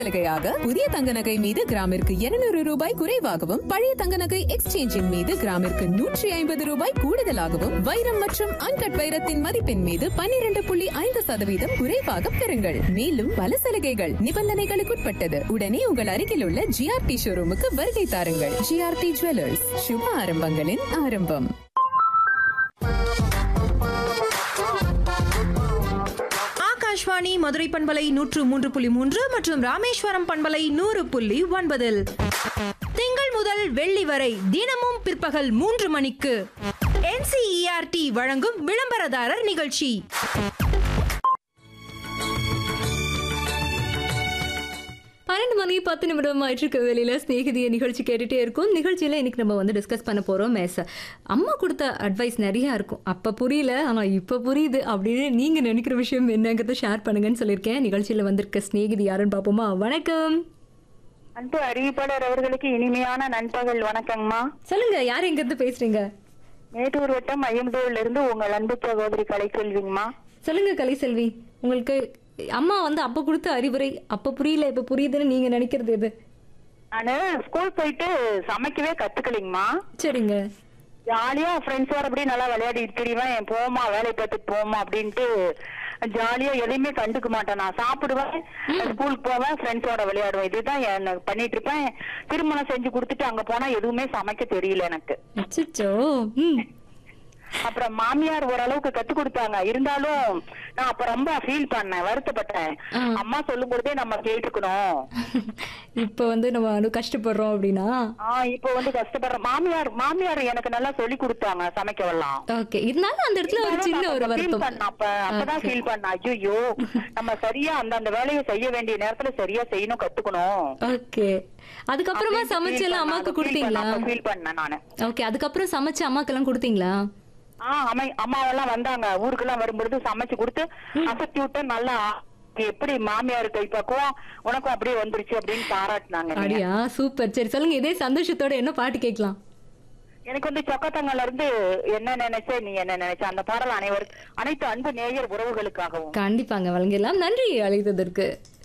சலுகையாக புதிய தங்க நகை மீது கிராமிற்கு 200 ரூபாய் குறைவாகவும் பழைய தங்க நகை எக்ஸ்சேஞ்சின் மீது கிராமிற்கு நூற்றி ஐம்பது ரூபாய் கூடுதலாகவும் வைரம் மற்றும் அன்கட் வைரத்தின் மதிப்பின் மீது 12.5% புள்ளி ஐந்து சதவீதம் குறைவாக பெறுங்கள் மேலும் பல சலுகைகள் நிபந்தனைகளுக்குட்பட்டது உடனே உங்கள் அருகில் உள்ள ஜிஆர்டி ஷோரூமுக்கு வருகை தாருங்கள் ஜிஆர்டி ஜுவல்லர்ஸ் சுப ஆரம்பங்களின் ஆரம்பம் ஆகாஷ்வாணி மதுரை பண்பலை நூற்று மூன்று புள்ளி மூன்று மற்றும் ராமேஸ்வரம் பண்பலை நூறு புள்ளி ஒன்பதில் திங்கள் முதல் வெள்ளி வரை தினமும் பிற்பகல் மூன்று மணிக்கு என்சிஇஆர்டி வழங்கும் விளம்பரதாரர் நிகழ்ச்சி பன்னெண்டு மணி பத்து நிமிடம் ஆயிட்டு வேலையில ஸ்நேகிதிய நிகழ்ச்சி கேட்டுட்டே இருக்கும் நிகழ்ச்சியில இன்னைக்கு நம்ம வந்து டிஸ்கஸ் பண்ண போறோம் மேச அம்மா கொடுத்த அட்வைஸ் நிறைய இருக்கும் அப்ப புரியல ஆனா இப்ப புரியுது அப்படின்னு நீங்க நினைக்கிற விஷயம் என்னங்கிறத ஷேர் பண்ணுங்கன்னு சொல்லியிருக்கேன் நிகழ்ச்சியில வந்திருக்க ஸ்நேகிதி யாருன்னு பாப்போமா வணக்கம் அன்பு அறிவிப்பாளர் அவர்களுக்கு இனிமையான நண்பகல் வணக்கங்கம்மா சொல்லுங்க யார் எங்க இருந்து பேசுறீங்க மேட்டூர் வட்டம் ஐயம்பதூர்ல இருந்து உங்கள் அன்பு சகோதரி கலை செல்விங்கம்மா சொல்லுங்க கலைசெல்வி உங்களுக்கு அம்மா வந்து அப்ப கொடுத்த அறிவுரை அப்ப புரியல இப்ப புரியுதுன்னு நீங்க நினைக்கிறது எது நானு ஸ்கூல் போயிட்டு சமைக்கவே கத்துக்கலைங்கம்மா சரிங்க ஜாலியா ஃப்ரெண்ட்ஸோட அப்படியே நல்லா விளையாடிட்டு திரிவேன் போமா வேலை பார்த்துட்டு போமா அப்படின்ட்டு ஜாலியா எதையுமே கண்டுக்க மாட்டேன் நான் சாப்பிடுவேன் ஸ்கூலுக்கு போவேன் ஃப்ரெண்ட்ஸோட விளையாடுவேன் இதுதான் எனக்கு பண்ணிட்டு இருப்பேன் திருமணம் செஞ்சு கொடுத்துட்டு அங்க போனா எதுவுமே சமைக்க தெரியல எனக்கு அச்சச்சோ ம் அப்புறம் மாமியார் ஓரளவுக்கு கத்து கொடுத்தாங்க இருந்தாலும் நான் அப்ப ரொம்ப ஃபீல் பண்ணேன் வருத்தப்பட்டேன் ஆ. அம்மா சொல்லும் பொழுதே நம்ம கேட்டுக்கணும் இப்ப வந்து நம்ம வந்து கஷ்டப்படுறோம் அப்படின்னா ஆஹ் இப்போ வந்து கஷ்டப்படுறேன் மாமியார் மாமியார் எனக்கு நல்லா சொல்லி கொடுத்தாங்க சமைக்கவெல்லாம் ஓகே இருந்தாலும் அந்த இடத்துல ஒரு சின்ன ஒரு ஃபீல் வருத்தம் பண்ண அப்ப அப்பதான் ஃபீல் பண்ண ஐயோ நம்ம சரியா அந்த அந்த வேலையை செய்ய வேண்டிய நேரத்துல சரியா செய்யணும் கத்துக்கணும் ஓகே அதுக்கப்புறமா சமைச்சு எல்லாம் அம்மாக்கு கொடுத்தீங்களா ஃபீல் பண்ணேன் நானு ஓகே அதுக்கப்புறம் சமைச்சு அம்மாக்கெல்லாம் கொடுத்தீங்களா ஆஹ் அம்மா அம்மாவெல்லாம் வந்தாங்க ஊருக்கெல்லாம் வரும்பொழுது சமைச்சு கொடுத்து அசத்தி விட்டு நல்லா எப்படி மாமியார் கைப்பக்குவோம் உனக்கும் அப்படியே வந்துருச்சு அப்படின்னு பாராட்டினாங்க என்னைய. அப்படியா சூப்பர் சரி சொல்லுங்க இதே சந்தோஷத்தோட என்ன பாட்டு கேட்கலாம் எனக்கு வந்து சொக்கத்தங்கல்ல இருந்து என்ன நினைச்ச நீ என்ன நினைச்ச அந்த பாடல் அனைவரும் அனைத்து அன்பு நேயர் உறவுகளுக்காகவும் கண்டிப்பாங்க வழங்கிடலாம் நன்றி அழைத்ததற்கு